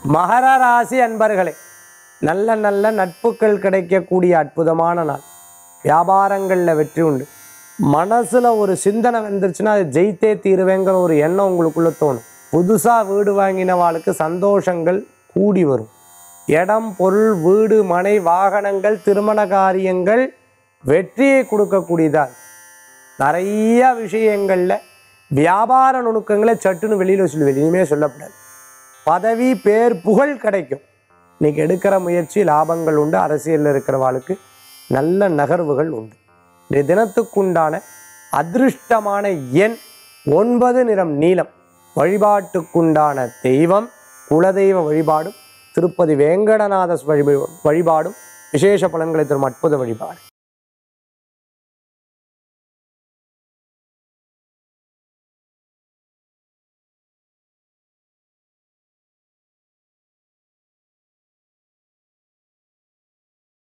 மகர ராசி அன்பர்களே நல்ல நல்ல நட்புகள் கிடைக்கக்கூடிய அற்புதமான நாள் வியாபாரங்களில் வெற்றி உண்டு மனசில் ஒரு சிந்தனை வந்துருச்சுன்னா அது ஜெயித்தே தீருவேங்கிற ஒரு எண்ணம் உங்களுக்குள்ள தோணும் புதுசாக வீடு வாங்கினவாளுக்கு சந்தோஷங்கள் கூடி வரும் இடம் பொருள் வீடு மனை வாகனங்கள் திருமண காரியங்கள் வெற்றியை கொடுக்கக்கூடியதா நிறைய விஷயங்களில் வியாபார நுணுக்கங்களை சட்டுன்னு வெளியில் சொல்லி வெளியுமே சொல்லப்படாது பதவி பேர் புகழ் கிடைக்கும் இன்னைக்கு எடுக்கிற முயற்சி லாபங்கள் உண்டு அரசியலில் இருக்கிறவாளுக்கு நல்ல நகர்வுகள் உண்டு இந்த தினத்துக்குண்டான அதிருஷ்டமான எண் ஒன்பது நிறம் நீலம் வழிபாட்டுக்குண்டான தெய்வம் குலதெய்வ வழிபாடும் திருப்பதி வேங்கடநாத வழிபா- வழிபாடும் விசேஷ பலன்களை தரும் அற்புத வழிபாடு